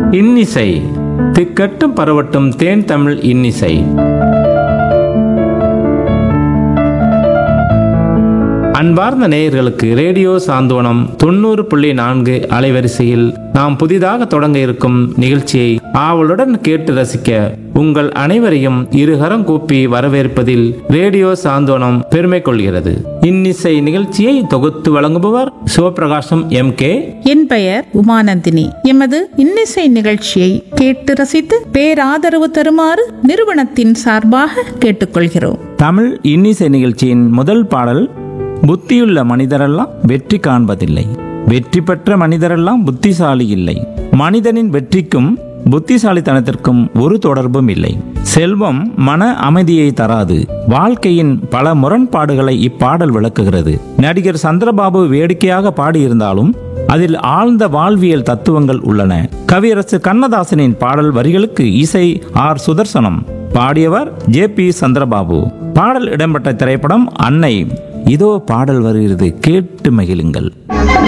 இன்னிசை திக்கட்டும் பரவட்டும் தேன் தமிழ் இன்னிசை அன்பார்ந்த நேயர்களுக்கு ரேடியோ சாந்தோனம் தொண்ணூறு புள்ளி நான்கு அலைவரிசையில் நாம் புதிதாக தொடங்க இருக்கும் நிகழ்ச்சியை ஆவலுடன் கேட்டு ரசிக்க உங்கள் அனைவரையும் இருகரம் கூப்பி வரவேற்பதில் ரேடியோ சாந்தோனம் பெருமை கொள்கிறது இன்னிசை நிகழ்ச்சியை தொகுத்து வழங்குபவர் சிவபிரகாசம் எம் கே என் பெயர் உமானந்தினி எமது இன்னிசை நிகழ்ச்சியை கேட்டு ரசித்து பேராதரவு தருமாறு நிறுவனத்தின் சார்பாக கேட்டுக்கொள்கிறோம் தமிழ் இன்னிசை நிகழ்ச்சியின் முதல் பாடல் புத்தியுள்ள மனிதரெல்லாம் வெற்றி காண்பதில்லை வெற்றி பெற்ற மனிதரெல்லாம் புத்திசாலி இல்லை மனிதனின் வெற்றிக்கும் புத்திசாலித்தனத்திற்கும் ஒரு தொடர்பும் இல்லை செல்வம் மன அமைதியை தராது வாழ்க்கையின் பல முரண்பாடுகளை இப்பாடல் விளக்குகிறது நடிகர் சந்திரபாபு வேடிக்கையாக பாடியிருந்தாலும் அதில் ஆழ்ந்த வாழ்வியல் தத்துவங்கள் உள்ளன கவியரசு கண்ணதாசனின் பாடல் வரிகளுக்கு இசை ஆர் சுதர்சனம் பாடியவர் ஜே பி சந்திரபாபு பாடல் இடம்பெற்ற திரைப்படம் அன்னை இதோ பாடல் வருகிறது கேட்டு மகிழுங்கள்